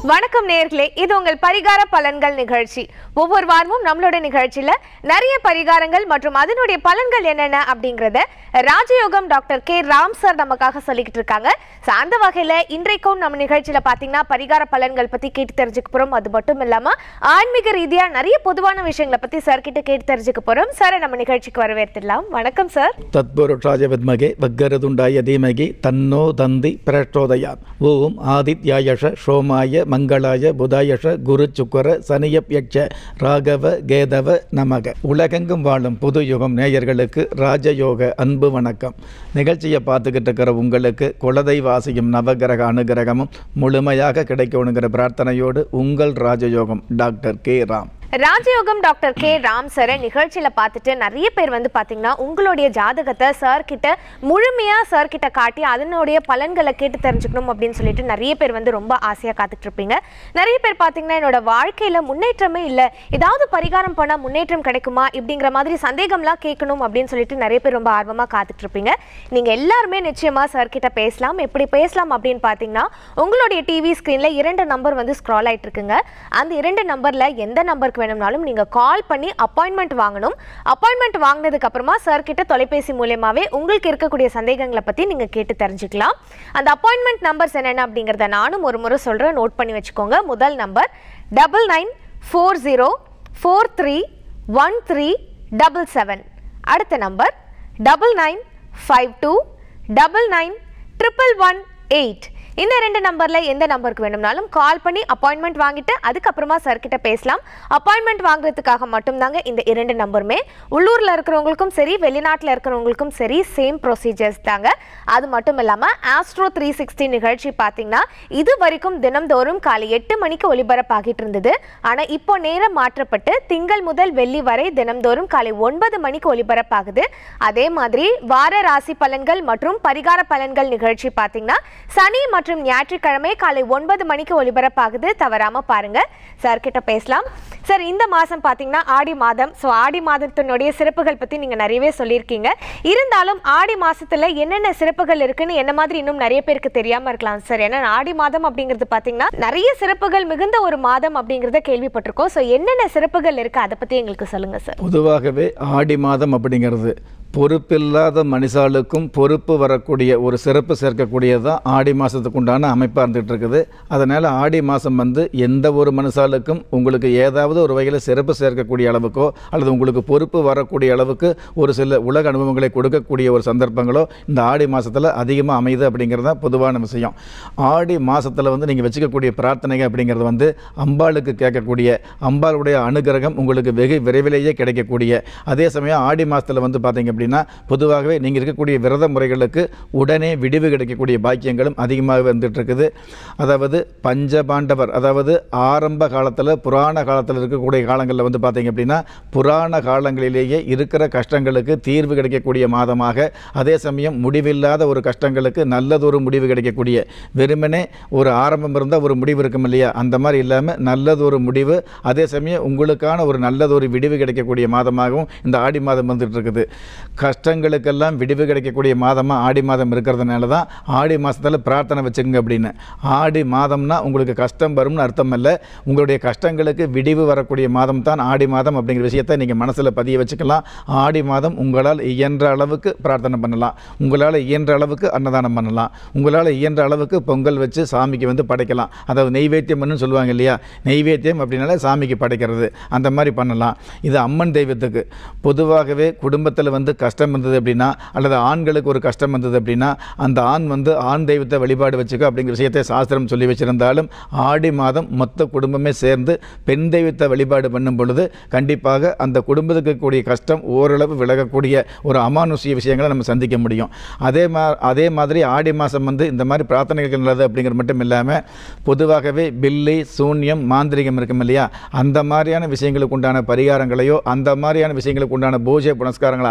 வணக்கம் நேர்களே இது உங்கள் பரிகார பலன்கள் நிகழ்ச்சி ஒவ்வொரு வாரமும் நம்மளோட நிகழ்ச்சியில நிறைய பரிகாரங்கள் மற்றும் அதனுடைய பலன்கள் என்னென்ன அப்படிங்கறத ராஜயோகம் டாக்டர் கே ராம் சார் நமக்காக சொல்லிக்கிட்டு இருக்காங்க So, அந்த வகையில இன்றைக்கும் நம்ம நிகழ்ச்சியில பாத்தீங்கன்னா பரிகார பலன்கள் பத்தி கேட்டு தெரிஞ்சுக்க போறோம் அது மட்டும் இல்லாம ஆன்மீக ரீதியா நிறைய பொதுவான விஷயங்களை பத்தி சார் கிட்ட கேட்டு தெரிஞ்சுக்க போறோம் சார் நம்ம நிகழ்ச்சிக்கு வரவேற்றிடலாம் வணக்கம் சார் தத்புருஷாய வித்மகே வக்கரதுண்டாய தீமகி தன்னோ தந்தி பிரச்சோதயாத் ஓம் ஆதித்யாயஷ சோமாய மங்களாய புதாயஷ குரு சுக்கர சனியப்யட்ச ராகவ கேதவ நமக உலகெங்கும் வாழும் புது யுகம் நேயர்களுக்கு ராஜயோக அன்பு வணக்கம் நிகழ்ச்சியை பார்த்துக்கிட்டு இருக்கிற உங்களுக்கு குலதெய்வாசியும் நவகிரக அனுகிரகமும் முழுமையாக கிடைக்கணுங்கிற பிரார்த்தனையோடு உங்கள் ராஜயோகம் டாக்டர் கே ராம் ராஜயோகம் டாக்டர் கே ராம் சாரை நிகழ்ச்சியில பார்த்துட்டு நிறைய பேர் வந்து பாத்தீங்கன்னா உங்களுடைய ஜாதகத்தை சார் கிட்ட முழுமையா சார் கிட்ட காட்டி அதனுடைய பலன்களை கேட்டு தெரிஞ்சுக்கணும் அப்படின்னு சொல்லிட்டு நிறைய பேர் வந்து ரொம்ப ஆசையா காத்துட்டு இருப்பீங்க நிறைய பேர் பாத்தீங்கன்னா என்னோட வாழ்க்கையில முன்னேற்றமே இல்ல ஏதாவது பரிகாரம் பண்ணா முன்னேற்றம் கிடைக்குமா இப்படிங்கிற மாதிரி சந்தேகம்லாம் கேட்கணும் அப்படின்னு சொல்லிட்டு நிறைய பேர் ரொம்ப ஆர்வமா காத்துட்டு இருப்பீங்க நீங்க எல்லாருமே நிச்சயமா சார் கிட்ட பேசலாம் எப்படி பேசலாம் அப்படின்னு பாத்தீங்கன்னா உங்களுடைய டிவி ஸ்கிரீன்ல இரண்டு நம்பர் வந்து ஸ்க்ரால் ஆயிட்டு இருக்குங்க அந்த இரண்டு நம்பர்ல எந்த நம்பருக்கு வேணும்னாலும் நீங்க கால் பண்ணி அப்பாயின்மெண்ட் வாங்கணும் அப்பாயின்மெண்ட் வாங்கினதுக்கு அப்புறமா சார் கிட்ட தொலைபேசி மூலியமாவே உங்களுக்கு இருக்கக்கூடிய சந்தேகங்களை பத்தி நீங்க கேட்டு தெரிஞ்சுக்கலாம் அந்த அப்பாயின்மெண்ட் நம்பர்ஸ் என்னென்ன அப்படிங்கறத நானும் ஒரு முறை சொல்றேன் நோட் பண்ணி வச்சுக்கோங்க முதல் number double nine four zero four three one three double seven அடுத்த number double nine five two double nine triple one eight இந்த ரெண்டு நம்பர்ல எந்த நம்பருக்கு வேணும்னாலும் கால் பண்ணி அப்பாயின்மெண்ட் வாங்கிட்டு அதுக்கப்புறமா சார் கிட்ட பேசலாம் அப்பாயின்மெண்ட் வாங்குறதுக்காக மட்டும்தாங்க இந்த இரண்டு நம்பருமே உள்ளூர்ல இருக்கிறவங்களுக்கும் சரி வெளிநாட்டில் இருக்கிறவங்களுக்கும் சரி சேம் ப்ரொசீஜர்ஸ் தாங்க அது மட்டும் இல்லாம ஆஸ்ட்ரோ த்ரீ சிக்ஸ்டி நிகழ்ச்சி பார்த்தீங்கன்னா இது வரைக்கும் தினம்தோறும் காலை எட்டு மணிக்கு ஒலிபரப்பாகிட்டு இருந்தது ஆனா இப்போ நேரம் மாற்றப்பட்டு திங்கள் முதல் வெள்ளி வரை தினம்தோறும் காலை ஒன்பது மணிக்கு ஒலிபரப்பாகுது அதே மாதிரி வார ராசி பலன்கள் மற்றும் பரிகார பலன்கள் நிகழ்ச்சி பார்த்தீங்கன்னா சனி மற்றும் ஞாயிற்றுக்கிழமை காலை ஒன்பது மணிக்கு ஒலிபரப்பாகுது தவறாம பாருங்க சார் கிட்ட பேசலாம் சார் இந்த மாசம் பார்த்தீங்கன்னா ஆடி மாதம் ஸோ ஆடி மாதத்தினுடைய சிறப்புகள் பத்தி நீங்க நிறையவே சொல்லியிருக்கீங்க இருந்தாலும் ஆடி மாசத்துல என்னென்ன சிறப்புகள் இருக்குன்னு என்ன மாதிரி இன்னும் நிறைய பேருக்கு தெரியாம இருக்கலாம் சார் ஏன்னா ஆடி மாதம் அப்படிங்கிறது பார்த்தீங்கன்னா நிறைய சிறப்புகள் மிகுந்த ஒரு மாதம் அப்படிங்கிறத கேள்விப்பட்டிருக்கோம் ஸோ என்னென்ன சிறப்புகள் இருக்கு அதை பத்தி எங்களுக்கு சொல்லுங்க சார் பொதுவாகவே ஆடி மாதம் அப்படிங்கிறது பொறுப்பில்லாத மனுஷாளுக்கும் பொறுப்பு வரக்கூடிய ஒரு சிறப்பு சேர்க்கக்கூடியது தான் ஆடி மாதத்துக்கு உண்டான அமைப்பாக இருந்துகிட்டு இருக்குது அதனால் ஆடி மாதம் வந்து எந்த ஒரு மனுஷாளுக்கும் உங்களுக்கு ஏதாவது ஒரு வகையில் சிறப்பு சேர்க்கக்கூடிய அளவுக்கோ அல்லது உங்களுக்கு பொறுப்பு வரக்கூடிய அளவுக்கு ஒரு சில உலக அனுபவங்களை கொடுக்கக்கூடிய ஒரு சந்தர்ப்பங்களோ இந்த ஆடி மாதத்தில் அதிகமாக அமையுது அப்படிங்கிறது தான் பொதுவான விஷயம் ஆடி மாதத்தில் வந்து நீங்கள் வச்சுக்கக்கூடிய பிரார்த்தனைகள் அப்படிங்கிறது வந்து அம்பாளுக்கு கேட்கக்கூடிய அம்பாளுடைய அனுகிரகம் உங்களுக்கு வெகு விரைவிலேயே கிடைக்கக்கூடிய அதே சமயம் ஆடி மாதத்தில் வந்து பார்த்தீங்க அப்படின்னா பொதுவாகவே நீங்கள் இருக்கக்கூடிய விரத முறைகளுக்கு உடனே விடிவு கிடைக்கக்கூடிய பாக்கியங்களும் அதிகமாக வந்துட்டு இருக்குது அதாவது பஞ்சபாண்டவர் அதாவது ஆரம்ப காலத்தில் புராண காலத்தில் இருக்கக்கூடிய காலங்களில் வந்து பார்த்தீங்க அப்படின்னா புராண காலங்களிலேயே இருக்கிற கஷ்டங்களுக்கு தீர்வு கிடைக்கக்கூடிய மாதமாக அதே சமயம் முடிவில்லாத ஒரு கஷ்டங்களுக்கு நல்லதொரு முடிவு கிடைக்கக்கூடிய வெறுமனே ஒரு ஆரம்பம் இருந்தால் ஒரு முடிவு இருக்கும் இல்லையா அந்த மாதிரி இல்லாமல் நல்லதொரு முடிவு அதே சமயம் உங்களுக்கான ஒரு நல்லதொரு விடிவு கிடைக்கக்கூடிய மாதமாகவும் இந்த ஆடி மாதம் வந்துட்டு இருக்குது கஷ்டங்களுக்கெல்லாம் விடிவு கிடைக்கக்கூடிய மாதமாக ஆடி மாதம் இருக்கிறதுனால தான் ஆடி மாதத்தில் பிரார்த்தனை வச்சுக்கோங்க அப்படின்னு ஆடி மாதம்னா உங்களுக்கு கஷ்டம் வரும்னு அர்த்தம் இல்லை உங்களுடைய கஷ்டங்களுக்கு விடிவு வரக்கூடிய மாதம் தான் ஆடி மாதம் அப்படிங்கிற விஷயத்தை நீங்கள் மனசில் பதிய வச்சுக்கலாம் ஆடி மாதம் உங்களால் இயன்ற அளவுக்கு பிரார்த்தனை பண்ணலாம் உங்களால் இயன்ற அளவுக்கு அன்னதானம் பண்ணலாம் உங்களால் இயன்ற அளவுக்கு பொங்கல் வச்சு சாமிக்கு வந்து படைக்கலாம் அதாவது நெய்வேத்தியம்னு சொல்லுவாங்க இல்லையா நெய்வேத்தியம் அப்படின்னாலே சாமிக்கு படைக்கிறது அந்த மாதிரி பண்ணலாம் இது அம்மன் தெய்வத்துக்கு பொதுவாகவே குடும்பத்தில் வந்து கஷ்டம் இருந்தது அப்படின்னா அல்லது ஆண்களுக்கு ஒரு கஷ்டம் இருந்தது அப்படின்னா அந்த ஆண் வந்து ஆண் தெய்வத்தை வழிபாடு வச்சுக்க அப்படிங்கிற விஷயத்தை சாஸ்திரம் சொல்லி வச்சிருந்தாலும் ஆடி மாதம் மொத்த குடும்பமே சேர்ந்து பெண் தெய்வத்தை வழிபாடு பண்ணும் பொழுது கண்டிப்பாக அந்த குடும்பத்துக்கு இருக்கக்கூடிய கஷ்டம் ஓரளவு விலகக்கூடிய ஒரு அமானுஷ்ய விஷயங்களை நம்ம சந்திக்க முடியும் அதே மா அதே மாதிரி ஆடி மாதம் வந்து இந்த மாதிரி பிரார்த்தனைகள் நல்லது அப்படிங்கிறது மட்டும் இல்லாமல் பொதுவாகவே பில்லி சூன்யம் மாந்திரிகம் இருக்கும் இல்லையா அந்த மாதிரியான விஷயங்களுக்கு உண்டான பரிகாரங்களையோ அந்த மாதிரியான விஷயங்களுக்கு உண்டான பூஜை புனஸ்காரங்களை ஆரம்பிக்கிறது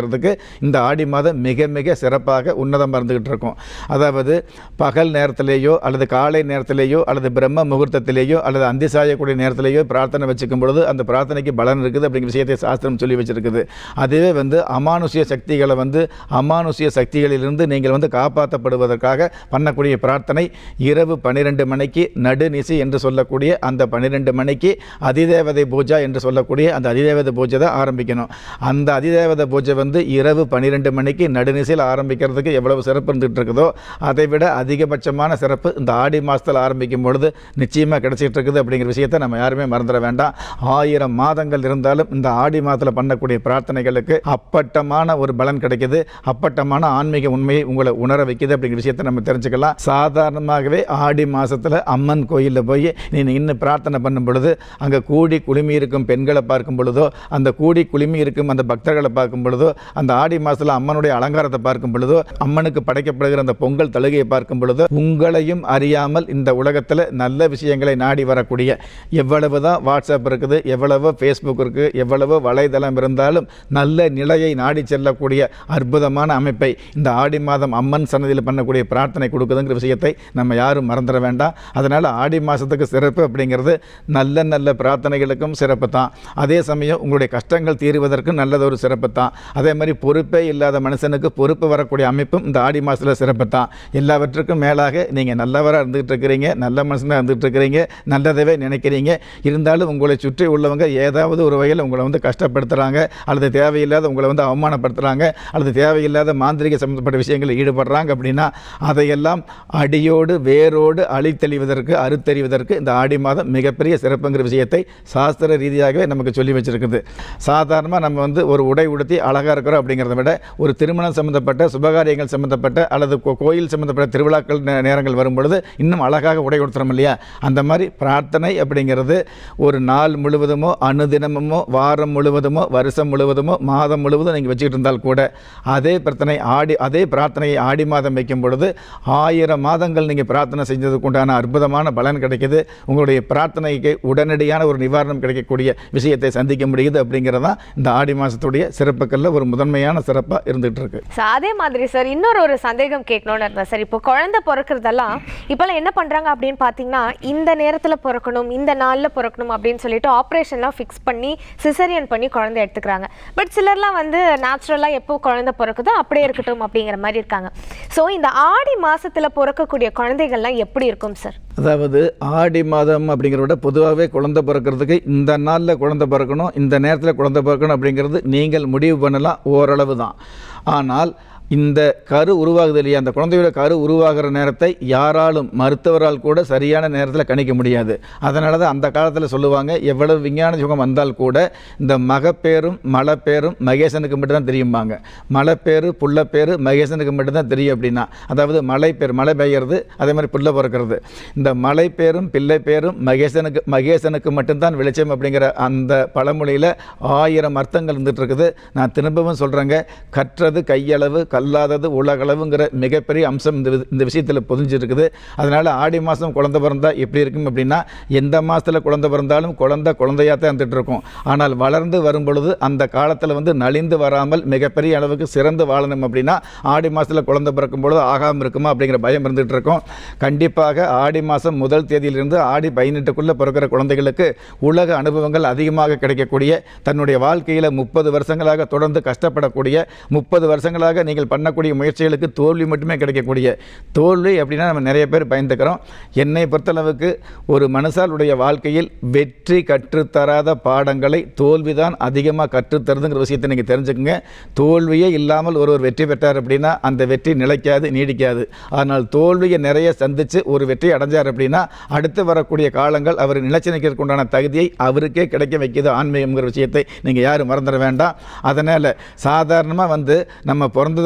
அப்படிங்கிறதுக்கு இந்த ஆடி மாதம் மிக மிக சிறப்பாக உன்னதமாக இருந்துகிட்டு இருக்கும் அதாவது பகல் நேரத்திலேயோ அல்லது காலை நேரத்திலேயோ அல்லது பிரம்ம முகூர்த்தத்திலேயோ அல்லது அந்தி சாயக்கூடிய நேரத்திலேயோ பிரார்த்தனை வச்சுக்கும் பொழுது அந்த பிரார்த்தனைக்கு பலன் இருக்குது அப்படிங்கிற விஷயத்தை சாஸ்திரம் சொல்லி வச்சிருக்குது அதுவே வந்து அமானுஷ்ய சக்திகளை வந்து அமானுஷ்ய சக்திகளிலிருந்து நீங்கள் வந்து காப்பாற்றப்படுவதற்காக பண்ணக்கூடிய பிரார்த்தனை இரவு பன்னிரெண்டு மணிக்கு நடுநிசி என்று சொல்லக்கூடிய அந்த பன்னிரெண்டு மணிக்கு அதிதேவதை பூஜா என்று சொல்லக்கூடிய அந்த அதிதேவதை பூஜை தான் ஆரம்பிக்கணும் அந்த அதிதேவதை பூஜை வந்து இரவு பன்னிரெண்டு மணிக்கு நடுநிசையில் ஆரம்பிக்கிறதுக்கு எவ்வளவு சிறப்பு இருந்துகிட்டு இருக்குதோ அதை விட அதிகபட்சமான சிறப்பு இந்த ஆடி மாதத்தில் ஆரம்பிக்கும் பொழுது நிச்சயமாக கிடைச்சிட்டு இருக்குது அப்படிங்கிற விஷயத்தை நம்ம யாருமே மறந்துட வேண்டாம் ஆயிரம் மாதங்கள் இருந்தாலும் இந்த ஆடி மாதத்தில் பண்ணக்கூடிய பிரார்த்தனைகளுக்கு அப்பட்டமான ஒரு பலன் கிடைக்குது அப்பட்டமான ஆன்மீக உண்மையை உங்களை உணர வைக்குது அப்படிங்கிற விஷயத்தை நம்ம தெரிஞ்சுக்கலாம் சாதாரணமாகவே ஆடி மாதத்தில் அம்மன் கோயிலில் போய் நீ இன்னும் பிரார்த்தனை பண்ணும் பொழுது அங்கே கூடி குழுமி இருக்கும் பெண்களை பார்க்கும் பொழுதோ அந்த கூடி குழுமி இருக்கும் அந்த பக்தர்களை பார்க்கும் பொழுதோ அந்த ஆடி மாதத்தில் அம்மனுடைய அலங்காரத்தை பார்க்கும் பொழுதோ அம்மனுக்கு படைக்கப்படுகிற அந்த பொங்கல் தழுகையை பார்க்கும் பொழுதோ உங்களையும் அறியாமல் இந்த உலகத்தில் நல்ல விஷயங்களை நாடி வரக்கூடிய எவ்வளவு தான் வாட்ஸ்அப் இருக்குது எவ்வளவோ ஃபேஸ்புக் இருக்குது எவ்வளவோ வலைதளம் இருந்தாலும் நல்ல நிலையை நாடி செல்லக்கூடிய அற்புதமான அமைப்பை இந்த ஆடி மாதம் அம்மன் சன்னதியில் பண்ணக்கூடிய பிரார்த்தனை கொடுக்குதுங்கிற விஷயத்தை நம்ம யாரும் மறந்துட வேண்டாம் அதனால் ஆடி மாதத்துக்கு சிறப்பு அப்படிங்கிறது நல்ல நல்ல பிரார்த்தனைகளுக்கும் சிறப்பு தான் அதே சமயம் உங்களுடைய கஷ்டங்கள் தீருவதற்கு நல்லதொரு சிறப்பு தான் அதே மாதிரி பொறுப்பே இல்லாத மனுஷனுக்கு பொறுப்பு வரக்கூடிய அமைப்பும் இந்த ஆடி மாதத்தில் சிறப்பு தான் எல்லாவற்றுக்கும் மேலாக நீங்கள் நல்லவராக இருந்துகிட்டு இருக்கிறீங்க நல்ல மனுஷனாக இருந்துகிட்டு இருக்கிறீங்க நல்லதவே நினைக்கிறீங்க இருந்தாலும் உங்களை சுற்றி உள்ளவங்க ஏதாவது ஒரு வகையில் உங்களை வந்து கஷ்டப்படுத்துகிறாங்க அல்லது தேவையில்லாத உங்களை வந்து அவமானப்படுத்துகிறாங்க அல்லது தேவையில்லாத மாந்திரிக சம்பந்தப்பட்ட விஷயங்களில் ஈடுபடுறாங்க அப்படின்னா அதையெல்லாம் அடியோடு வேரோடு அழித்தெளிவதற்கு அறுத்தறிவதற்கு இந்த ஆடி மாதம் மிகப்பெரிய சிறப்புங்கிற விஷயத்தை சாஸ்திர ரீதியாகவே நமக்கு சொல்லி வச்சிருக்குது சாதாரணமாக நம்ம வந்து ஒரு உடை உடுத்தி அழகாக இருக்கிறோம் அப்படிங்கிறத விட ஒரு திருமணம் சம்மந்தப்பட்ட சுபகாரியங்கள் சம்மந்தப்பட்ட அல்லது கோ- கோயில் சம்மந்தப்பட்ட திருவிழாக்கள் நே- நேரங்கள் வரும் பொழுது இன்னும் அழகாக உடை உடுத்துறோம் இல்லையா அந்த மாதிரி பிரார்த்தனை அப்படிங்கிறது ஒரு நாள் முழுவதுமோ அனுதினமுமோ வாரம் முழுவதுமோ வருஷம் முழுவதுமோ மாதம் முழுவதும் நீங்கள் வச்சுக்கிட்டு இருந்தால் கூட அதே பிரார்த்தனை ஆடி அதே பிரார்த்தனையை ஆடி மாதம் வைக்கும் பொழுது ஆயிரம் மாதங்கள் நீங்கள் பிரார்த்தனை செஞ்சதுக்கு உண்டான அற்புதமான பலன் கிடைக்குது உங்களுடைய பிரார்த்தனைக்கு உடனடியான ஒரு நிவாரணம் கிடைக்கக்கூடிய விஷயத்தை சந்திக்க முடியுது அப்படிங்கிறதான் இந்த ஆடி மாதத்துடைய சிறப்புகளில் ஒரு முதன்மையான சிறப்பாக இருந்துகிட்டு இருக்கு So, அதே மாதிரி சார் இன்னொரு ஒரு சந்தேகம் கேட்கணும்னு இருந்தேன் சார் இப்போ குழந்தை பிறக்கிறதெல்லாம் இப்போல்லாம் என்ன பண்ணுறாங்க அப்படின்னு பார்த்தீங்கன்னா இந்த நேரத்தில் பிறக்கணும் இந்த நாளில் பிறக்கணும் அப்படின்னு சொல்லிட்டு ஆப்ரேஷன்லாம் ஃபிக்ஸ் பண்ணி சிசரியன் பண்ணி குழந்தை எடுத்துக்கிறாங்க பட் சிலர்லாம் வந்து நேச்சுரலாக எப்போ குழந்தை பிறக்குதோ அப்படியே இருக்கட்டும் அப்படிங்கிற மாதிரி இருக்காங்க ஸோ இந்த ஆடி மாசத்துல பிறக்கக்கூடிய குழந்தைகள்லாம் எப்படி இருக்கும் சார் அதாவது ஆடி மாதம் அப்படிங்கிறத விட பொதுவாகவே குழந்தை பிறக்கிறதுக்கு இந்த நாளில் குழந்தை பிறக்கணும் இந்த நேரத்தில் குழந்தை பிறக்கணும் அப்படிங்கிறது நீங்கள் முடிவு பண்ணலாம் ஓரளவு தான் ஆனால் இந்த கரு உருவாகுது இல்லையா அந்த குழந்தையோட கரு உருவாகிற நேரத்தை யாராலும் மருத்துவரால் கூட சரியான நேரத்தில் கணிக்க முடியாது அதனால தான் அந்த காலத்தில் சொல்லுவாங்க எவ்வளவு விஞ்ஞான யுகம் வந்தால் கூட இந்த மகப்பேரும் மலைப்பேரும் மகேசனுக்கு மட்டும்தான் தெரியும்பாங்க மலைப்பேரு புள்ளப்பேரு மகேசனுக்கு மட்டும்தான் தெரியும் அப்படின்னா அதாவது மலை பேர் மழை பெய்யறது அதே மாதிரி புல்ல பிறக்கிறது இந்த மலை பேரும் பிள்ளை பேரும் மகேசனுக்கு மகேசனுக்கு மட்டும்தான் வெளிச்சம் அப்படிங்கிற அந்த பழமொழியில் ஆயிரம் அர்த்தங்கள் இருந்துட்டு இருக்குது நான் திரும்பவும் சொல்கிறேங்க கற்றது கையளவு கல்லாதது உலகளவுங்கிற மிகப்பெரிய அம்சம் இந்த வி- இந்த விஷயத்தில் பொதிஞ்சிருக்குது அதனால் ஆடி மாதம் குழந்தை பிறந்தா எப்படி இருக்கும் அப்படின்னா எந்த மாதத்தில் குழந்தை பிறந்தாலும் குழந்தை குழந்தையாக தான் இருந்துட்டு இருக்கும் ஆனால் வளர்ந்து வரும் பொழுது அந்த காலத்தில் வந்து நலிந்து வராமல் மிகப்பெரிய அளவுக்கு சிறந்து வாழணும் அப்படின்னா ஆடி மாதத்தில் குழந்தை பிறக்கும் பொழுது ஆகாமல் இருக்குமா அப்படிங்கிற பயம் இருந்துகிட்டு இருக்கும் கண்டிப்பாக ஆடி மாதம் முதல் தேதியிலிருந்து ஆடி பதினெட்டுக்குள்ளே பிறக்கிற குழந்தைகளுக்கு உலக அனுபவங்கள் அதிகமாக கிடைக்கக்கூடிய தன்னுடைய வாழ்க்கையில் முப்பது வருஷங்களாக தொடர்ந்து கஷ்டப்படக்கூடிய முப்பது வருஷங்களாக நீங்கள் பண்ணக்கூடிய முயற்சிகளுக்கு தோல்வி மட்டுமே கிடைக்கக்கூடிய தோல்வி அப்படின்னா நம்ம நிறைய பேர் பயந்துக்கிறோம் என்னை பொறுத்தளவுக்கு ஒரு மனுஷாளுடைய வாழ்க்கையில் வெற்றி கற்றுத்தராத பாடங்களை தோல்விதான் அதிகமாக கற்றுத்தருதுங்கிற விஷயத்தை நீங்கள் தெரிஞ்சுக்கங்க தோல்வியே இல்லாமல் ஒருவர் வெற்றி பெற்றார் அப்படின்னா அந்த வெற்றி நிலைக்காது நீடிக்காது ஆனால் தோல்வியை நிறைய சந்தித்து ஒரு வெற்றி அடைஞ்சார் அப்படின்னா அடுத்து வரக்கூடிய காலங்கள் அவர் நிலைச்சு நிற்கிறதுக்கு உண்டான தகுதியை அவருக்கே கிடைக்க வைக்கிது ஆன்மீகம்ங்கிற விஷயத்தை நீங்கள் யாரும் மறந்துட வேண்டாம் அதனால் சாதாரணமாக வந்து நம்ம பிறந்ததுக்கு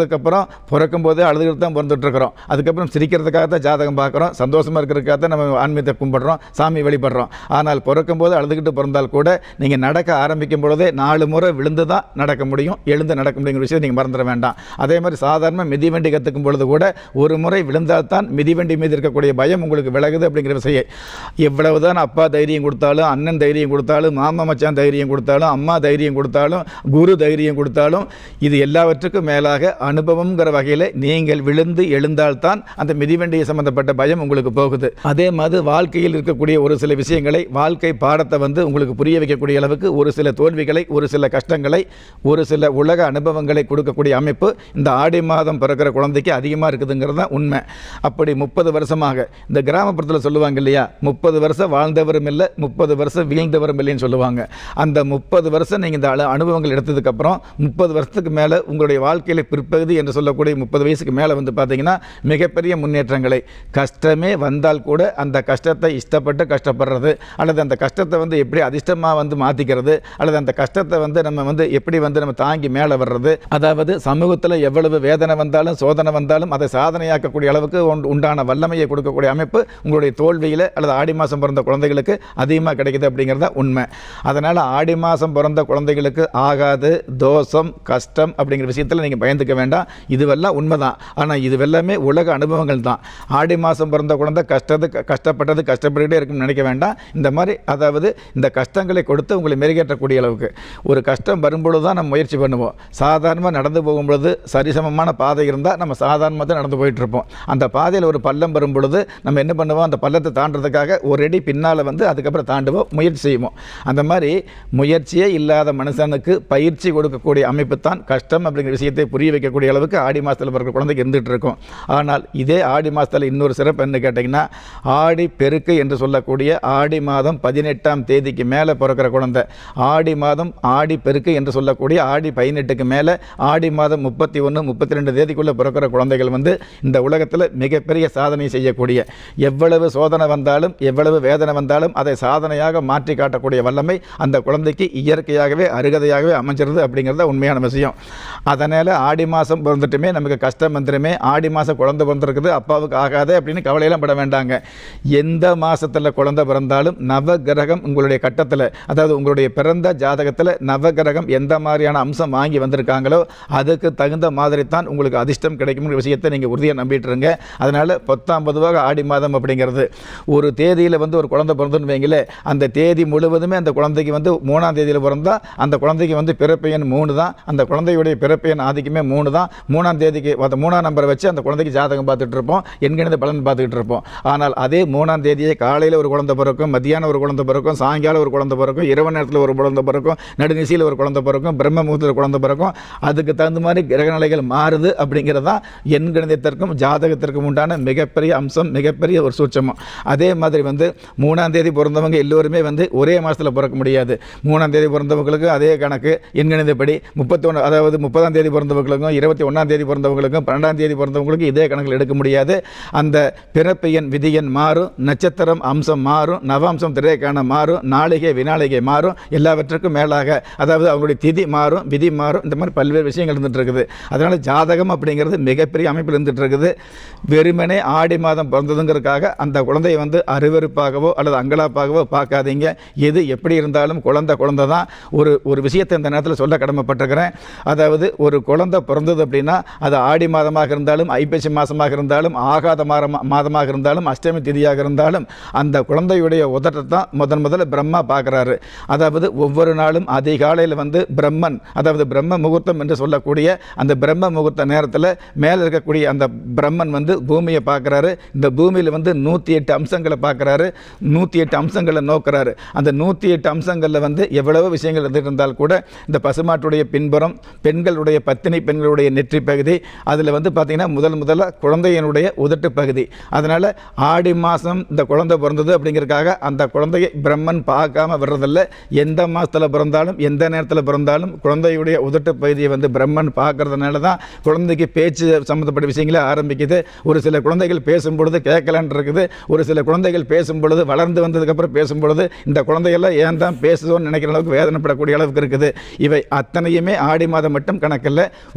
பிறந்ததுக்கப்புறம் பிறக்கும் போதே அழுதுகிட்டு தான் பிறந்துட்டு இருக்கிறோம் அதுக்கப்புறம் சிரிக்கிறதுக்காக தான் ஜாதகம் பார்க்குறோம் சந்தோஷமாக இருக்கிறதுக்காக தான் நம்ம ஆன்மீகத்தை கும்பிடுறோம் சாமி வழிபடுறோம் ஆனால் பிறக்கும் போது அழுதுகிட்டு பிறந்தால் கூட நீங்கள் நடக்க ஆரம்பிக்கும் பொழுதே நாலு முறை விழுந்து தான் நடக்க முடியும் எழுந்து நடக்க முடியுங்கிற விஷயம் நீங்கள் மறந்துட வேண்டாம் அதே மாதிரி சாதாரண மிதிவண்டி கற்றுக்கும் பொழுது கூட ஒரு முறை விழுந்தால் தான் மிதிவண்டி மீது இருக்கக்கூடிய பயம் உங்களுக்கு விலகுது அப்படிங்கிற விஷயம் எவ்வளவுதான் அப்பா தைரியம் கொடுத்தாலும் அண்ணன் தைரியம் கொடுத்தாலும் மாமா மச்சான் தைரியம் கொடுத்தாலும் அம்மா தைரியம் கொடுத்தாலும் குரு தைரியம் கொடுத்தாலும் இது எல்லாவற்றுக்கும் மேலாக அனுபவம்ங்கிற வகையில் நீங்கள் விழுந்து எழுந்தால்தான் அந்த மிதிவண்டியை சம்பந்தப்பட்ட பயம் உங்களுக்கு போகுது அதே மாதிரி வாழ்க்கையில் இருக்கக்கூடிய ஒரு சில விஷயங்களை வாழ்க்கை பாடத்தை வந்து உங்களுக்கு புரிய வைக்கக்கூடிய அளவுக்கு ஒரு சில தோல்விகளை ஒரு சில கஷ்டங்களை ஒரு சில உலக அனுபவங்களை கொடுக்கக்கூடிய அமைப்பு இந்த ஆடி மாதம் பிறக்கிற குழந்தைக்கு அதிகமாக இருக்குதுங்கிறது தான் உண்மை அப்படி முப்பது வருஷமாக இந்த கிராமப்புறத்தில் சொல்லுவாங்க இல்லையா முப்பது வருஷம் வாழ்ந்தவரும் இல்லை முப்பது வருஷம் வீழ்ந்தவரும் இல்லைன்னு சொல்லுவாங்க அந்த முப்பது வருஷம் நீங்கள் இந்த அனு- அனுபவங்கள் எடுத்ததுக்கப்புறம் முப்பது வருஷத்துக்கு மேலே உங்களுடைய வாழ்க்கையில் பிற்பகுதி என்று சொல்லக்கூடிய முப்பது வயசுக்கு மேலே வந்து பார்த்தீங்கன்னா மிகப்பெரிய முன்னேற்றங்களை கஷ்டமே வந்தால் கூட அந்த கஷ்டத்தை இஷ்டப்பட்டு கஷ்டப்படுறது அல்லது அந்த கஷ்டத்தை வந்து எப்படி அதிர்ஷ்டமாக வந்து மாற்றிக்கிறது அல்லது அந்த கஷ்டத்தை வந்து நம்ம வந்து எப்படி வந்து நம்ம தாங்கி மேலே வர்றது அதாவது சமூகத்தில் எவ்வளவு வேதனை வந்தாலும் சோதனை வந்தாலும் அதை சாதனையாக்கக்கூடிய அளவுக்கு உண்டு- உண்டான வல்லமையை கொடுக்கக்கூடிய அமைப்பு உங்களுடைய தோல்வியில் அல்லது ஆடி மாதம் பிறந்த குழந்தைகளுக்கு அதிகமாக கிடைக்குது அப்படிங்கிறது தான் உண்மை அதனால் ஆடி மாதம் பிறந்த குழந்தைகளுக்கு ஆகாது தோஷம் கஷ்டம் அப்படிங்கிற விஷயத்தில் நீங்கள் பயந்துக்க வேண்டாம் இதுவெல்லாம் உண்மைதான் ஆனால் இது எல்லாமே உலக அனுபவங்கள் தான் ஆடி மாதம் பிறந்த குழந்தை கஷ்டது க- கஷ்டப்பட்டது கஷ்டப்பட்டுக்கிட்டே இருக்கும்னு நினைக்க வேண்டாம் இந்த மாதிரி அதாவது இந்த கஷ்டங்களை கொடுத்து உங்களை மெருகேற்றக்கூடிய அளவுக்கு ஒரு கஷ்டம் வரும்பொழுது தான் நம்ம முயற்சி பண்ணுவோம் சாதாரணமாக நடந்து போகும்பொழுது சரிசமமான பாதை இருந்தால் நம்ம சாதாரணமாக தான் நடந்து போயிட்டு இருப்போம் அந்த பாதையில் ஒரு பள்ளம் வரும் பொழுது நம்ம என்ன பண்ணுவோம் அந்த பள்ளத்தை தாண்டறதுக்காக ஒரு அடி பின்னால் வந்து அதுக்கப்புறம் தாண்டுவோம் முயற்சி செய்வோம் அந்த மாதிரி முயற்சியே இல்லாத மனுஷனுக்கு பயிற்சி கொடுக்கக்கூடிய அமைப்பு தான் கஷ்டம் அப்படிங்கிற விஷயத்தை புரிய வைக்கக்கூடிய அளவுக்கு ஆடி மாதத்தில் பிறக்கிற குழந்தைக்கு இருந்துகிட்டு இருக்கும் ஆனால் இதே ஆடி மாதத்தில் இன்னொரு சிறப்பு என்ன கேட்டிங்கன்னா ஆடி பெருக்கு என்று சொல்லக்கூடிய ஆடி மாதம் பதினெட்டாம் தேதிக்கு மேலே பிறக்கிற குழந்தை ஆடி மாதம் ஆடி பெருக்கு என்று சொல்லக்கூடிய ஆடி பதினெட்டுக்கு மேலே ஆடி மாதம் முப்பத்தி ஒன்று முப்பத்தி ரெண்டு தேதிக்குள்ளே பிறக்கிற குழந்தைகள் வந்து இந்த உலகத்தில் மிகப்பெரிய சாதனை செய்யக்கூடிய எவ்வளவு சோதனை வந்தாலும் எவ்வளவு வேதனை வந்தாலும் அதை சாதனையாக மாற்றி காட்டக்கூடிய வல்லமை அந்த குழந்தைக்கு இயற்கையாகவே அருகதையாகவே அமைஞ்சிருது அப்படிங்கிறது தான் உண்மையான விஷயம் அதனால் ஆடி மாதம் பிறந்துட்டுமே நமக்கு கஷ்டம் வந்துடுமே ஆடி மாதம் குழந்தை பிறந்திருக்குது அப்பாவுக்கு ஆகாதே அப்படின்னு கவலையெல்லாம் பட வேண்டாங்க எந்த மாதத்தில் குழந்தை பிறந்தாலும் நவ கிரகம் உங்களுடைய கட்டத்தில் அதாவது உங்களுடைய பிறந்த ஜாதகத்தில் நவ கிரகம் எந்த மாதிரியான அம்சம் வாங்கி வந்திருக்காங்களோ அதுக்கு தகுந்த மாதிரி தான் உங்களுக்கு அதிர்ஷ்டம் கிடைக்கும்ங்கிற விஷயத்தை நீங்கள் உறுதியாக நம்பிட்டு இருங்க அதனால் பத்தாம் பொதுவாக ஆடி மாதம் அப்படிங்கிறது ஒரு தேதியில் வந்து ஒரு குழந்தை பிறந்துன்னு வைங்களேன் அந்த தேதி முழுவதுமே அந்த குழந்தைக்கு வந்து மூணாம் தேதியில் பிறந்தா அந்த குழந்தைக்கு வந்து பிறப்பு எண் மூணு தான் அந்த குழந்தையுடைய பிறப்பு எண் ஆதிக்கமே மூணு தான் மூணாம் தேதிக்கு அந்த மூணாம் நம்பரை வச்சு அந்த குழந்தைக்கு ஜாதகம் பார்த்துட்டு இருப்போம் எண்கணித பலன் பார்த்துக்கிட்டு இருப்போம் ஆனால் அதே மூணாம் தேதியே காலையில் ஒரு குழந்தை பிறக்கும் மத்தியானம் ஒரு குழந்தை பிறக்கும் சாயங்காலம் ஒரு குழந்தை பிறக்கும் இரவு நேரத்தில் ஒரு குழந்தை பிறக்கும் நடுநிசையில் ஒரு குழந்தை பிறக்கும் பிரம்ம முகூர்த்தத்தில் குழந்தை பிறக்கும் அதுக்கு தகுந்த மாதிரி கிரகநிலைகள் மாறுது அப்படிங்கிறது தான் எண் கணிதத்திற்கும் ஜாதகத்திற்கும் உண்டான மிகப்பெரிய அம்சம் மிகப்பெரிய ஒரு சூட்சமம் அதே மாதிரி வந்து மூணாம் தேதி பிறந்தவங்க எல்லோருமே வந்து ஒரே மாதத்தில் பிறக்க முடியாது மூணாம் தேதி பிறந்தவங்களுக்கு அதே கணக்கு எண்கணிதப்படி முப்பத்தொன்று அதாவது முப்பதாம் தேதி பிறந்தவங்களுக்கும் இருபத்தி ஒன்றாம் தேதி பிறந்தவங்களுக்கும் பன்னெண்டாம் தேதி பிறந்தவங்களுக்கும் இதே கணக்கில் எடுக்க முடியாது அந்த பிறப்பு எண் விதி எண் மாறும் நட்சத்திரம் அம்சம் மாறும் நவாம்சம் திரைக்கான மாறும் நாளிகை வினாளிகை மாறும் எல்லாவற்றுக்கும் மேலாக அதாவது அவங்களுடைய திதி மாறும் விதி மாறும் இந்த மாதிரி பல்வேறு விஷயங்கள் இருந்துட்டு இருக்குது அதனால் ஜாதகம் அப்படிங்கிறது மிகப்பெரிய அமைப்பில் இருந்துட்டு இருக்குது வெறுமனே ஆடி மாதம் பிறந்ததுங்கிறதுக்காக அந்த குழந்தையை வந்து அருவருப்பாகவோ அல்லது அங்கலாப்பாகவோ பார்க்காதீங்க எது எப்படி இருந்தாலும் குழந்தை குழந்தை தான் ஒரு ஒரு விஷயத்தை இந்த நேரத்தில் சொல்ல கடமைப்பட்டிருக்கிறேன் அதாவது ஒரு குழந்தை பிறந்தது அப்படின்னா அது ஆடி மாதமாக இருந்தாலும் ஐப்பசி மாதமாக இருந்தாலும் ஆகாத மாதமா மாதமாக இருந்தாலும் அஷ்டமி திதியாக இருந்தாலும் அந்த குழந்தையுடைய உதட்டை தான் முதன் முதல்ல பிரம்மா பார்க்குறாரு அதாவது ஒவ்வொரு நாளும் அதிகாலையில் வந்து பிரம்மன் அதாவது பிரம்ம முகூர்த்தம் என்று சொல்லக்கூடிய அந்த பிரம்ம முகூர்த்த நேரத்தில் மேலே இருக்கக்கூடிய அந்த பிரம்மன் வந்து பூமியை பார்க்குறாரு இந்த பூமியில் வந்து நூற்றி எட்டு அம்சங்களை பார்க்குறாரு நூற்றி எட்டு அம்சங்களை நோக்குறாரு அந்த நூற்றி எட்டு அம்சங்களில் வந்து எவ்வளவோ விஷயங்கள் இருந்துட்டு இருந்தால் கூட இந்த பசுமாட்டுடைய பின்புறம் பெண்களுடைய பத்தினி பெண்களுடைய நெற்றி பகுதி அதில் வந்து பார்த்திங்கன்னா முதல் முதல்ல குழந்தையினுடைய உதட்டு பகுதி அதனால் ஆடி மாதம் இந்த குழந்தை பிறந்தது அப்படிங்கிறதுக்காக அந்த குழந்தையை பிரம்மன் பார்க்காம விடுறதில்ல எந்த மாதத்தில் பிறந்தாலும் எந்த நேரத்தில் பிறந்தாலும் குழந்தையுடைய உதட்டு பகுதியை வந்து பிரம்மன் பார்க்கறதுனால தான் குழந்தைக்கு பேச்சு சம்மந்தப்பட்ட விஷயங்களே ஆரம்பிக்குது ஒரு சில குழந்தைகள் பேசும்பொழுது கேட்கலான் இருக்குது ஒரு சில குழந்தைகள் பேசும் பொழுது வளர்ந்து வந்ததுக்கப்புறம் பேசும் பொழுது இந்த குழந்தையெல்லாம் ஏன் தான் பேசுதோன்னு நினைக்கிற அளவுக்கு வேதனைப்படக்கூடிய அளவுக்கு இருக்குது இவை அத்தனையுமே ஆடி மாதம் மட்டும் கணக்கில் உங்களுடைய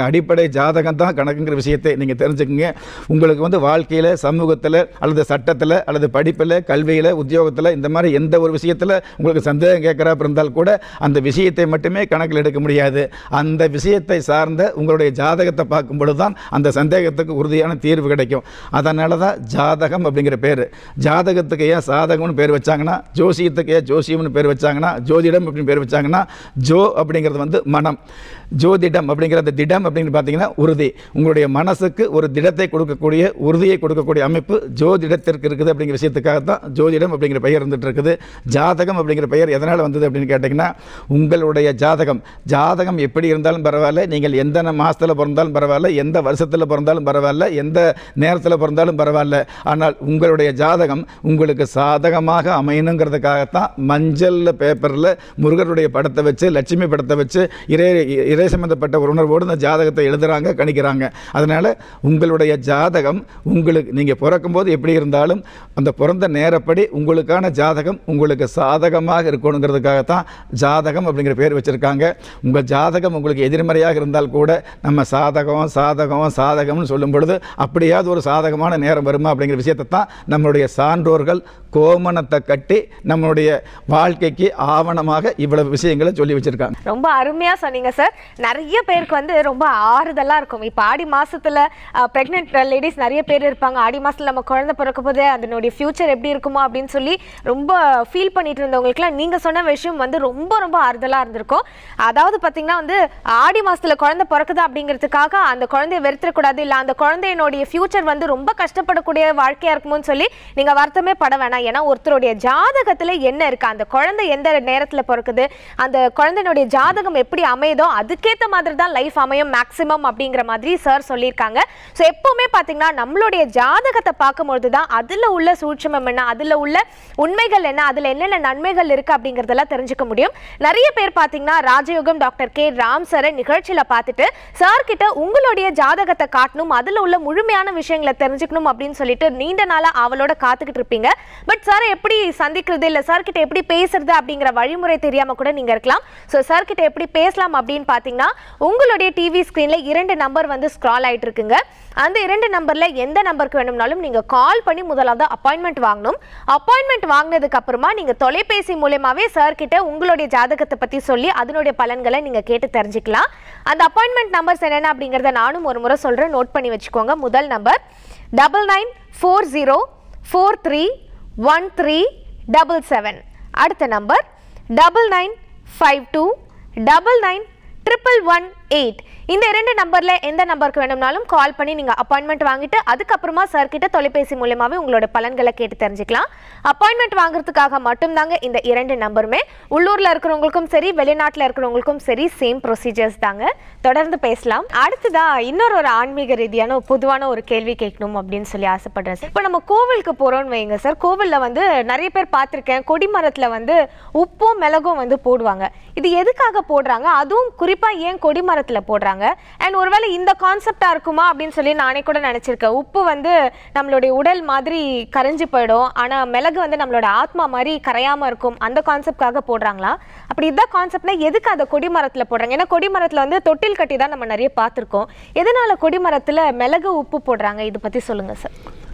அடிப்படை ஜாதகம் தான் கணக்குங்கிற விஷயத்தை நீங்கள் தெரிஞ்சுக்கங்க உங்களுக்கு வந்து வாழ்க்கையில் சமூகத்தில் அல்லது சட்டத்தில் அல்லது படிப்பில் கல்வியில் உத்தியோகத்தில் இந்த மாதிரி எந்த ஒரு விஷயத்தில் உங்களுக்கு சந்தேகம் கேட்குறாப்ப இருந்தால் கூட அந்த விஷயத்தை மட்டுமே கணக்கில் எடுக்க முடியாது அந்த விஷயத்தை சார்ந்த உங்களுடைய ஜாதகத்தை பார்க்கும் பொழுது தான் அந்த சந்தேகத்துக்கு உறுதியான தீர்வு கிடைக்கும் அதனால தான் ஜாதகம் அப்படிங்கிற பேர் ஜாதகத்துக்கு ஏன் சாதகம்னு பேர் வச்சாங்கன்னா ஜோசியத்துக்கு ஏன் ஜோசியம்னு பேர் வச்சாங்கன்னா ஜோதிடம் அப்படின்னு பேர் வச்சாங்கன்னா ஜோ அப்படிங்கிறது வந்து மனம் ஜோதிடம் அப்படிங்கிறது திடம் அப்படின்னு பார்த்தீங்கன்னா உறுதி உங்களுடைய மனசுக்கு ஒரு திடத்தை கொடுக்கக்கூடிய உறுதியை கொடுக்கக்கூடிய அமைப்பு ஜோதிடத்திற்கு இருக்குது அப்படிங்கிற விஷயத்துக்காக தான் ஜோதிடம் அப்படிங்கிற பெயர் இருந்துட்டு இருக்குது ஜாதகம் அப்படிங்கிற பெயர் எதனால் வந்தது அப்படின்னு கேட்டிங்கன்னா உங்களுடைய ஜாதகம் ஜாதகம் எப்படி இருந்தாலும் பரவாயில்ல நீங்கள் எந்த மாதத்தில் பிறந்தாலும் பரவாயில்ல எந்த வருஷத்தில் பிறந்தாலும் பரவாயில்ல எந்த நேரத்தில் பிறந்தாலும் பரவாயில்ல ஆனால் உங்களுடைய ஜாதகம் உங்களுக்கு சாதகமாக அமையணுங்கிறதுக்காகத்தான் மஞ்சள் பேப்பரில் முருகருடைய படத்தை வச்சு லட்சுமி படத்தை வச்சு இறை இறை சம்பந்தப்பட்ட ஒரு உணர்வோடு இந்த ஜாதகத்தை எழுதுறாங்க கணிக்கிறாங்க அதனால் உங்களுடைய ஜாதகம் உங்களுக்கு நீங்கள் பிறக்கும்போது எப்படி இருந்தாலும் அந்த பிறந்த நேரப்படி உங்களுக்கான ஜாதகம் உங்களுக்கு சாதகமாக இருக்கணுங்கிறதுக்காகத்தான் ஜாதகம் அப்படிங்கிற பேர் வச்சுருக்காங்க உங்கள் ஜாதகம் உங்களுக்கு எதிர்மறையாக இருந்தால் கூட நம்ம சாதகம் சாதகம் சாதகம்னு சொல்லும் பொழுது அப்படியாவது ஒரு சாதகமான நேரம் வருமா அப்படிங்கிற விஷயத்தை தான் நம்மளுடைய சான்றோர்கள் கோமணத்தை கட்டி நம்மளுடைய வாழ்க்கைக்கு ஆவணமாக இவ்வளவு விஷயங்களை சொல்லி வச்சிருக்காங்க ரொம்ப அருமையா சொன்னீங்க சார் நிறைய பேருக்கு வந்து ரொம்ப ஆறுதலா இருக்கும் இப்போ ஆடி மாசத்துல பிரெக்னென்ட் லேடிஸ் நிறைய பேர் இருப்பாங்க ஆடி மாசத்துல நம்ம குழந்தை பிறக்க போது அதனுடைய ஃபியூச்சர் எப்படி இருக்குமோ அப்படின்னு சொல்லி ரொம்ப ஃபீல் பண்ணிட்டு இருந்தவங்களுக்குலாம் நீங்க சொன்ன விஷயம் வந்து ரொம்ப ரொம்ப ஆறுதலா இருந்திருக்கும் அதாவது பாத்தீங்கன்னா வந்து ஆடி மாசத்துல குழந்தை பிறக்குது அப்படிங்கிறதுக்காக அந்த குழந்தைய வெறுத்துடக்கூடாது இல்ல அந்த குழந்தையினுடைய ஃபியூச்சர் வந்து ரொம்ப கஷ்டப்படக்கூடிய வாழ்க்கையா இருக்குமோன்னு சொல்லி நீங்க வருத்தமே பட வேணாம் ஏன்னா ஒருத்தருடைய ஜாதகத்துல என்ன இருக்கு அந்த குழந்தை எந்த நேரத்துல பிறக்குது அந்த குழந்தையினுடைய ஜாதகம் எப்படி அமையுதோ அதுக்கேத்த மாதிரி தான் லைஃப் அமையும் மேக்ஸிமம் அப்படிங்கிற மாதிரி சார் சொல்லியிருக்காங்க ஸோ எப்பவுமே பாத்தீங்கன்னா நம்மளுடைய ஜாதகத்தை பார்க்கும்பொழுது தான் அதுல உள்ள சூட்சமம் என்ன அதுல உள்ள உண்மைகள் என்ன அதுல என்னென்ன நன்மைகள் இருக்கு அப்படிங்கறதெல்லாம் தெரிஞ்சுக்க முடியும் நிறைய பேர் பாத்தீங்கன்னா ராஜயோகம் டாக்டர் கே ராம் சாரை நிகழ்ச்சியில பார்த்துட்டு சார் கிட்ட உங்களுடைய ஜாதகத்தை காட்டணும் அதுல உள்ள முழுமையான விஷயங்களை தெரிஞ்சுக்கணும் அப்படின்னு சொல்லிட்டு நீண்ட நாளா அவளோட காத்துக்கிட்டு இருப்பீங்க பட் சார் எப்படி சந்திக்கிறது இல்ல சார் கிட்ட எப்படி பேசுறது அப்படிங்கிற வழிமுறை தெரியாம கூட நீங்க இருக்கலாம் ஸோ சார் கிட்ட எப்படி பேசலாம் அப்படின்னு பாத்தீங்கன்னா உங்களுடைய டிவி ஸ்கிரீன்ல இரண்டு நம்பர் வந்து ஸ்க்ரால் ஆயிட்டு இருக்குங்க அந்த இரண்டு நம்பர்ல எந்த நம்பருக்கு வேணும்னாலும் நீங்க கால் பண்ணி முதலாவது அப்பாயின்மெண்ட் வாங்கணும் அப்பாயின்மெண்ட் வாங்கினதுக்கு அப்புறமா நீங்க தொலைபேசி மூலயமாவே சார் கிட்ட உங்களுடைய ஜாதகத்தை பத்தி சொல்லி அதனுடைய பலன்களை நீங்க கேட்டு தெரிஞ்சுக்கலாம் அந்த அப்பாயின்மெண்ட் நம்பர்ஸ் என்னென்ன அப்படிங்கறத நானும் ஒரு முறை சொல்றேன் நோட் பண்ணி வச்சுக்கோங்க முதல் number double nine four zero four three one three double seven அடுத்த number double nine five two double nine triple one eight இந்த இரண்டு நம்பர்ல எந்த நம்பருக்கு வேணும்னாலும் கால் பண்ணி நீங்க அப்பாயின்மெண்ட் வாங்கிட்டு அதுக்கப்புறமா சார் கிட்ட தொலைபேசி மூலமாவே உங்களோட பலன்களை கேட்டு தெரிஞ்சுக்கலாம் அப்பாயின்மெண்ட் வாங்குறதுக்காக மட்டும்தாங்க இந்த இரண்டு நம்பருமே உள்ளூர்ல இருக்கிறவங்களுக்கும் சரி வெளிநாட்டுல இருக்கிறவங்களுக்கும் சரி சேம் ப்ரொசீஜர்ஸ் தாங்க தொடர்ந்து பேசலாம் அடுத்ததா இன்னொரு ஒரு ஆன்மீக ரீதியான ஒரு பொதுவான ஒரு கேள்வி கேட்கணும் அப்படின்னு சொல்லி ஆசைப்படுறேன் சார் இப்போ நம்ம கோவிலுக்கு போறோம்னு வைங்க சார் கோவில்ல வந்து நிறைய பேர் பார்த்திருக்கேன் கொடிமரத்துல வந்து உப்பும் மிளகும் வந்து போடுவாங்க இது எதுக்காக போடுறாங்க அதுவும் குறிப்பா ஏன் கொடிமரத்துல போடுறாங்க அண்ட் ஒருவேளை இந்த கான்செப்டா இருக்குமா அப்படின்னு சொல்லி நானே கூட நினைச்சிருக்கேன் உப்பு வந்து நம்மளுடைய உடல் மாதிரி கரைஞ்சு போயிடும் ஆனா மிளகு வந்து நம்மளோட ஆத்மா மாதிரி கரையாம இருக்கும் அந்த கான்செப்ட்காக போடுறாங்களா அப்படி இதான் கான்செப்ட்னா எதுக்கு அதை கொடிமரத்துல போடுறாங்க ஏன்னா கொடிமரத்துல வந்து தொட்டில் கட்டி தான் நம்ம நிறைய பார்த்திருக்கோம் எதனால கொடிமரத்துல மிளகு உப்பு போடுறாங்க இது பத்தி சொல்லுங்க சார்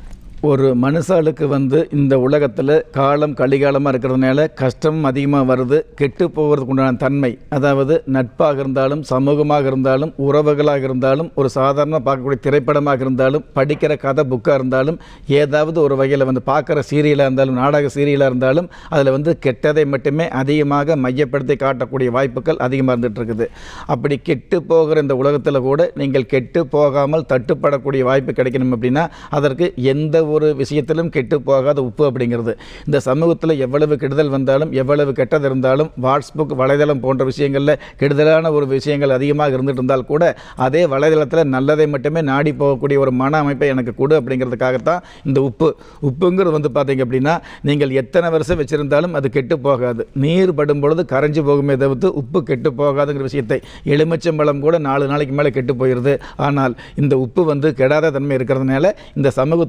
ஒரு மனுஷாளுக்கு வந்து இந்த உலகத்தில் காலம் கலிகாலமாக இருக்கிறதுனால கஷ்டம் அதிகமாக வருது கெட்டு போகிறதுக்கு உண்டான தன்மை அதாவது நட்பாக இருந்தாலும் சமூகமாக இருந்தாலும் உறவுகளாக இருந்தாலும் ஒரு சாதாரண பார்க்கக்கூடிய திரைப்படமாக இருந்தாலும் படிக்கிற கதை புக்காக இருந்தாலும் ஏதாவது ஒரு வகையில் வந்து பார்க்குற சீரியலாக இருந்தாலும் நாடக சீரியலாக இருந்தாலும் அதில் வந்து கெட்டதை மட்டுமே அதிகமாக மையப்படுத்தி காட்டக்கூடிய வாய்ப்புகள் அதிகமாக இருந்துட்டு இருக்குது அப்படி கெட்டு போகிற இந்த உலகத்தில் கூட நீங்கள் கெட்டு போகாமல் தட்டுப்படக்கூடிய வாய்ப்பு கிடைக்கணும் அப்படின்னா அதற்கு எந்த ஒரு விஷயத்திலும் கெட்டு போகாத உப்பு அப்படிங்கிறது இந்த சமூகத்தில் எவ்வளவு கெடுதல் வந்தாலும் எவ்வளவு கெட்டது இருந்தாலும் வாட்ஸ்புக் வலைதளம் போன்ற விஷயங்களில் கெடுதலான ஒரு விஷயங்கள் அதிகமாக இருந்துட்டு இருந்தால் கூட அதே வலைதளத்தில் நல்லதை மட்டுமே நாடி போகக்கூடிய ஒரு மன அமைப்பை எனக்கு கொடு அப்படிங்கிறதுக்காகத்தான் இந்த உப்பு உப்புங்கிறது வந்து பார்த்தீங்க அப்படின்னா நீங்கள் எத்தனை வருஷம் வச்சிருந்தாலும் அது கெட்டு போகாது நீர் படும் பொழுது கரைஞ்சு போகுமே தவிர்த்து உப்பு கெட்டு போகாதுங்கிற விஷயத்தை எலுமிச்சம்பழம் கூட நாலு நாளைக்கு மேலே கெட்டு போயிடுது ஆனால் இந்த உப்பு வந்து கெடாத தன்மை இருக்கிறதுனால இந்த சமூகத்தில் நம்ம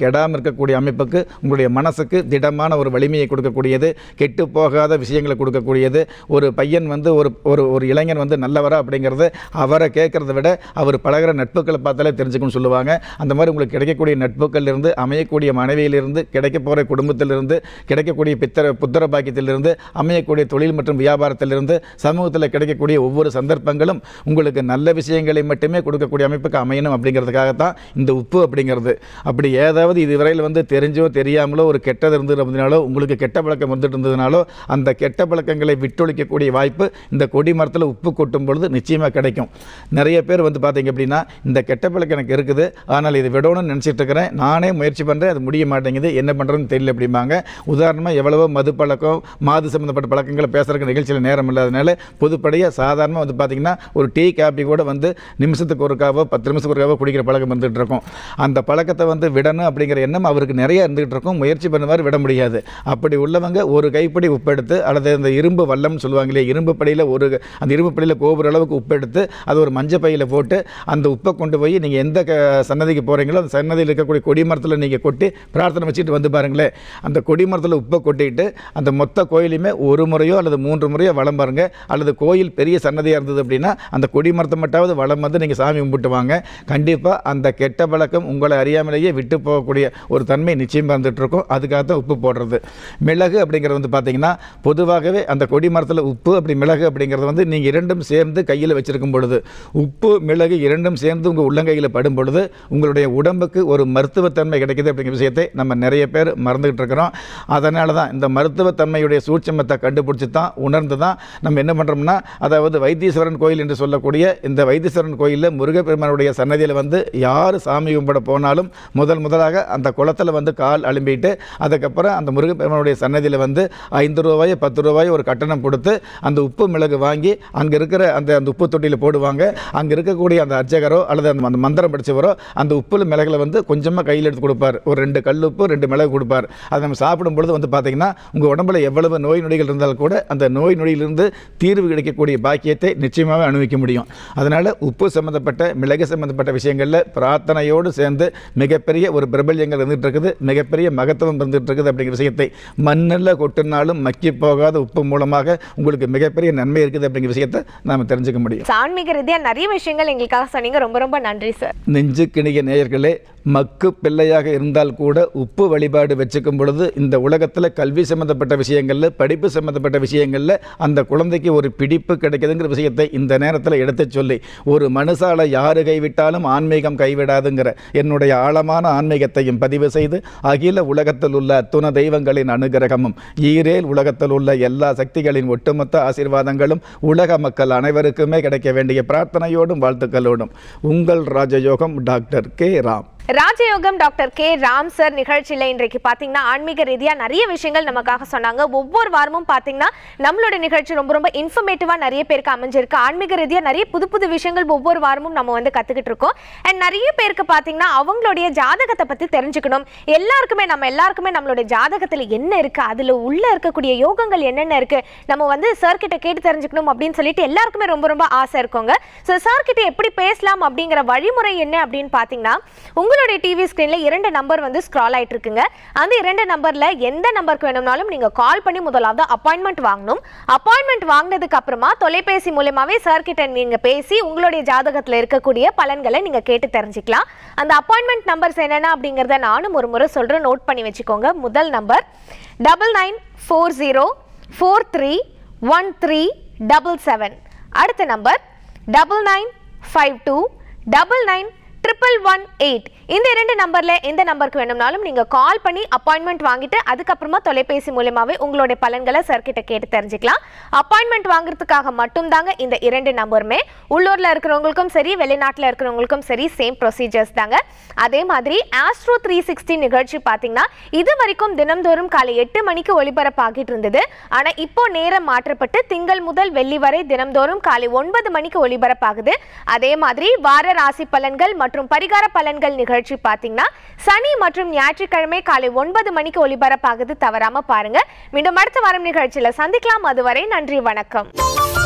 கெடாமல் இருக்கக்கூடிய அமைப்புக்கு உங்களுடைய மனசுக்கு திடமான ஒரு வலிமையை கொடுக்கக்கூடியது கெட்டு போகாத விஷயங்களை கொடுக்கக்கூடியது ஒரு பையன் வந்து ஒரு ஒரு ஒரு இளைஞன் வந்து நல்லவரா அப்படிங்கிறது அவரை கேட்கறத விட அவர் பழகுற நட்புகளை பார்த்தாலே தெரிஞ்சுக்கணும்னு சொல்லுவாங்க அந்த மாதிரி உங்களுக்கு கிடைக்கக்கூடிய நட்புகள் இருந்து அமையக்கூடிய மனைவியிலிருந்து கிடைக்க போகிற குடும்பத்திலிருந்து கிடைக்கக்கூடிய பித்தர புத்திர பாக்கியத்திலிருந்து அமையக்கூடிய தொழில் மற்றும் வியாபாரத்திலிருந்து சமூகத்தில் கிடைக்கக்கூடிய ஒவ்வொரு சந்தர்ப்பங்களும் உங்களுக்கு நல்ல விஷயங்களை மட்டுமே கொடுக்கக்கூடிய அமைப்புக்கு அமையணும் அப்படிங்கிறதுக்காகத்தான் இந்த உப்பு அப்படிங்கிறது அப்படி ஏதாவது இதுவரையில் வந்து தெரிஞ்சோ தெரியாமலோ ஒரு கெட்டது இருந்தது அப்படின்னாலோ உங்களுக்கு கெட்ட பழக்கம் வந்துட்டு இருந்ததுனாலோ அந்த கெட்ட பழக்கங்களை விட்டொழிக்கக்கூடிய வாய்ப்பு இந்த கொடி மரத்தில் உப்பு கொட்டும் பொழுது நிச்சயமாக கிடைக்கும் நிறைய பேர் வந்து பார்த்தீங்க அப்படின்னா இந்த கெட்ட பழக்கம் எனக்கு இருக்குது ஆனால் இது விடணும்னு நினச்சிட்டு இருக்கிறேன் நானே முயற்சி பண்ணுறேன் அது முடிய மாட்டேங்குது என்ன பண்ணுறதுன்னு தெரியல அப்படிம்பாங்க உதாரணமாக எவ்வளவோ மது பழக்கம் மாது சம்மந்தப்பட்ட பழக்கங்களை பேசுறதுக்கு நிகழ்ச்சியில் நேரம் இல்லாதனால பொதுப்படையாக சாதாரணமாக வந்து பார்த்தீங்கன்னா ஒரு டீ காப்பி கூட வந்து நிமிஷத்துக்கு ஒருக்காவோ பத்து நிமிஷத்துக்கு ஒருக்காவோ குடிக்கிற பழக்கம் வந்துட்டு இருக்கும் அந்த பழக்கத்தை வந்து விடணும் அப்படிங்கிற எண்ணம் அவருக்கு நிறைய இருந்துகிட்டு இருக்கும் முயற்சி பண்ணுவார் விட முடியாது அப்படி உள்ளவங்க ஒரு கைப்பிடி உப்பெடுத்து அல்லது இந்த இரும்பு வல்லம்னு சொல்லுவாங்க இல்லையா இரும்பு படியில் ஒரு அந்த இரும்பு படியில் கோபுர அளவுக்கு உப்பெடுத்து அது ஒரு மஞ்சள் பையில் போட்டு அந்த உப்பை கொண்டு போய் நீங்கள் எந்த க சன்னதிக்கு போகிறீங்களோ அந்த சன்னதியில் இருக்கக்கூடிய கொடி மரத்தில் நீங்கள் கொட்டி பிரார்த்தனை வச்சுட்டு வந்து பாருங்களேன் அந்த கொடி மரத்தில் உப்பை கொட்டிட்டு அந்த மொத்த கோயிலையுமே ஒரு முறையோ அல்லது மூன்று முறையோ வளம் பாருங்க அல்லது கோயில் பெரிய சன்னதியாக இருந்தது அப்படின்னா அந்த கொடி மரத்தை மட்டாவது வளம் வந்து நீங்கள் சாமி கும்பிட்டு வாங்க கண்டிப்பாக அந்த கெட்ட பழக்கம் உங்களை அறியாமலேயே விட்டு போகக்கூடிய ஒரு தன்மை நிச்சயமாக இருந்துட்டு இருக்கும் அதுக்காக தான் உப்பு போடுறது மிளகு அப்படிங்கிறது வந்து பார்த்தீங்கன்னா பொதுவாகவே அந்த கொடி மரத்தில் உப்பு அப்படி மிளகு அப்படிங்கிறது வந்து நீங்கள் இரண்டும் சேர்ந்து கையில் வச்சிருக்கும் பொழுது உப்பு மிளகு இரண்டும் சேர்ந்து உங்கள் உள்ளங்கையில் படும் பொழுது உங்களுடைய உடம்புக்கு ஒரு மருத்துவத்தன்மை கிடைக்குது அப்படிங்கிற விஷயத்தை நம்ம நிறைய பேர் மறந்துகிட்டு இருக்கிறோம் அதனால தான் இந்த மருத்துவத்தன்மையுடைய சூட்சமத்தை கண்டுபிடிச்சி தான் உணர்ந்து தான் நம்ம என்ன பண்ணுறோம்னா அதாவது வைத்தீஸ்வரன் கோயில் என்று சொல்லக்கூடிய இந்த வைத்தீஸ்வரன் கோயிலில் முருகப்பெருமானுடைய சன்னதியில் வந்து யார் சாமி கும்பிட போனாலும் முதல் முதலாக அந்த குளத்தில் வந்து கால் அலும்பிட்டு அதுக்கப்புறம் அந்த முருகப்பெருமானுடைய சன்னதியில் வந்து ஐந்து ரூபாய் பத்து ரூபாய் ஒரு கட்டணம் கொடுத்து அந்த உப்பு மிளகு வாங்கி அங்கே இருக்கிற அந்த அந்த உப்பு தொட்டியில் போடுவாங்க அங்கே இருக்கக்கூடிய அந்த அர்ச்சகரோ அல்லது அந்த அந்த மந்திரம் படித்தவரோ அந்த உப்புல மிளகுல வந்து கொஞ்சமாக கையில் எடுத்து கொடுப்பார் ஒரு ரெண்டு கல் உப்பு ரெண்டு மிளகு கொடுப்பார் அதை நம்ம சாப்பிடும் பொழுது வந்து பார்த்தீங்கன்னா உங்கள் உடம்புல எவ்வளவு நோய் நொடிகள் இருந்தால் கூட அந்த நோய் நொடியிலிருந்து தீர்வு கிடைக்கக்கூடிய பாக்கியத்தை நிச்சயமாக அனுபவிக்க முடியும் அதனால் உப்பு சம்மந்தப்பட்ட மிளகு சம்மந்தப்பட்ட விஷயங்களில் பிரார்த்தனையோடு சேர்ந்து மிகப்பெரிய ஒரு பிரபல்யங்கள் இருந்துகிட்டு இருக்குது மிகப்பெரிய மகத்துவம் இருந்துகிட்டு இருக்குது அப்படிங்கிற விஷயத்தை மண்ணில் கொட்டினாலும் மக்கி போகாத உப்பு மூலமாக உங்களுக்கு மிகப்பெரிய நன்மை இருக்குது அப்படிங்கிற விஷயத்தை நாம் தெரிஞ்சுக்க முடியும் ஆன்மீக ரீதியா நிறைய விஷயங்கள் எங்களுக்காக சொன்னீங்க ரொம்ப ரொம்ப நன்றி சார் நெஞ்சுக்கிணிய நேயர்களே மக்கு பிள்ளையாக இருந்தால் கூட உப்பு வழிபாடு வச்சுக்கும் பொழுது இந்த உலகத்தில் கல்வி சம்மந்தப்பட்ட விஷயங்களில் படிப்பு சம்மந்தப்பட்ட விஷயங்களில் அந்த குழந்தைக்கு ஒரு பிடிப்பு கிடைக்குதுங்கிற விஷயத்தை இந்த நேரத்தில் எடுத்துச் சொல்லி ஒரு மனுஷால யாரு கைவிட்டாலும் ஆன்மீகம் கைவிடாதுங்கிற என்னுடைய ஆழமான ஆன்மீகத்தையும் பதிவு செய்து அகில உலகத்தில் உள்ள அத்துண தெய்வங்களின் அனுகிரகமும் ஈரேல் உலகத்தில் உள்ள எல்லா சக்திகளின் ஒட்டுமொத்த ஆசீர்வாதங்களும் உலக மக்கள் அனைவருக்குமே கிடைக்க வேண்டிய பிரார்த்தனையோடும் வாழ்த்துக்களோடும் உங்கள் ராஜயோகம் டாக்டர் கே ராம் ராஜயோகம் டாக்டர் கே ராம் சார் நிகழ்ச்சியில் இன்றைக்கு பார்த்தீங்கன்னா ஆன்மீக ரீதியாக நிறைய விஷயங்கள் நமக்காக சொன்னாங்க ஒவ்வொரு வாரமும் பார்த்தீங்கன்னா நம்மளோட நிகழ்ச்சி ரொம்ப ரொம்ப இன்ஃபர்மேட்டிவாக நிறைய பேருக்கு அமைஞ்சிருக்கு ஆன்மீக ரீதியாக நிறைய புது புது விஷயங்கள் ஒவ்வொரு வாரமும் நம்ம வந்து கற்றுக்கிட்டு இருக்கோம் அண்ட் நிறைய பேருக்கு பார்த்தீங்கன்னா அவங்களுடைய ஜாதகத்தை பற்றி தெரிஞ்சுக்கணும் எல்லாருக்குமே நம்ம எல்லாருக்குமே நம்மளுடைய ஜாதகத்தில் என்ன இருக்குது அதில் உள்ளே இருக்கக்கூடிய யோகங்கள் என்னென்ன இருக்குது நம்ம வந்து சார் கிட்ட கேட்டு தெரிஞ்சுக்கணும் அப்படின்னு சொல்லிட்டு எல்லாருக்குமே ரொம்ப ரொம்ப ஆசை இருக்குங்க ஸோ சார் கிட்ட எப்படி பேசலாம் அப்படிங்கிற வழிமுறை என்ன அப்படின்னு பார்த்தீங்கன்னா உங்களுடைய டிவி ஸ்க்ரீனில் இரண்டு நம்பர் வந்து ஸ்க்ரால் ஆயிட்டு இருக்குங்க அந்த இரண்டு நம்பரில் எந்த நம்பருக்கு வேணும்னாலும் நீங்கள் கால் பண்ணி முதலாவது அப்பாயின்மெண்ட் வாங்கணும் அப்பாயின்மெண்ட் வாங்கினதுக்கு அப்புறமா தொலைபேசி மூலயமாவே சார் கிட்ட நீங்கள் பேசி உங்களுடைய ஜாதகத்தில் இருக்கக்கூடிய பலன்களை நீங்கள் கேட்டு தெரிஞ்சுக்கலாம் அந்த அப்பாயின்மெண்ட் நம்பர்ஸ் என்னென்ன அப்படிங்கிறத நானும் ஒரு முறை சொல்கிறேன் நோட் பண்ணி வச்சுக்கோங்க முதல் number double nine four zero four three one three double seven அடுத்த number double nine five two double nine triple one eight இந்த இரண்டு நம்பர்ல எந்த நம்பருக்கு வேணும்னாலும் நீங்க கால் பண்ணி அப்பாயின்மெண்ட் வாங்கிட்டு அதுக்கப்புறமா தொலைபேசி மூலமாவே உங்களுடைய பலன்களை சார் கிட்ட கேட்டு தெரிஞ்சுக்கலாம் அப்பாயின்மெண்ட் வாங்குறதுக்காக மட்டும்தாங்க இந்த இரண்டு நம்பருமே உள்ளூர்ல இருக்கிறவங்களுக்கும் சரி வெளிநாட்டுல இருக்கிறவங்களுக்கும் சரி சேம் ப்ரொசீஜர்ஸ் தாங்க அதே மாதிரி ஆஸ்ட்ரோ த்ரீ சிக்ஸ்டி நிகழ்ச்சி பார்த்தீங்கன்னா இது வரைக்கும் தினம்தோறும் காலை எட்டு மணிக்கு ஒளிபரப்பாகிட்டு இருந்தது ஆனா இப்போ நேரம் மாற்றப்பட்டு திங்கள் முதல் வெள்ளி வரை தினம்தோறும் காலை ஒன்பது மணிக்கு ஒளிபரப்பாகுது அதே மாதிரி வார ராசி பலன்கள் மற்றும் பரிகார பலன்கள் நிகழ்ச்சி பார்த்தீங்கன்னா சனி மற்றும் ஞாயிற்றுக்கிழமை காலை ஒன்பது மணிக்கு ஒளிபரப்பாகுது தவறாம பாருங்க மீண்டும் அடுத்த வாரம் நிகழ்ச்சியில சந்திக்கலாம் அதுவரை நன்றி வணக்கம்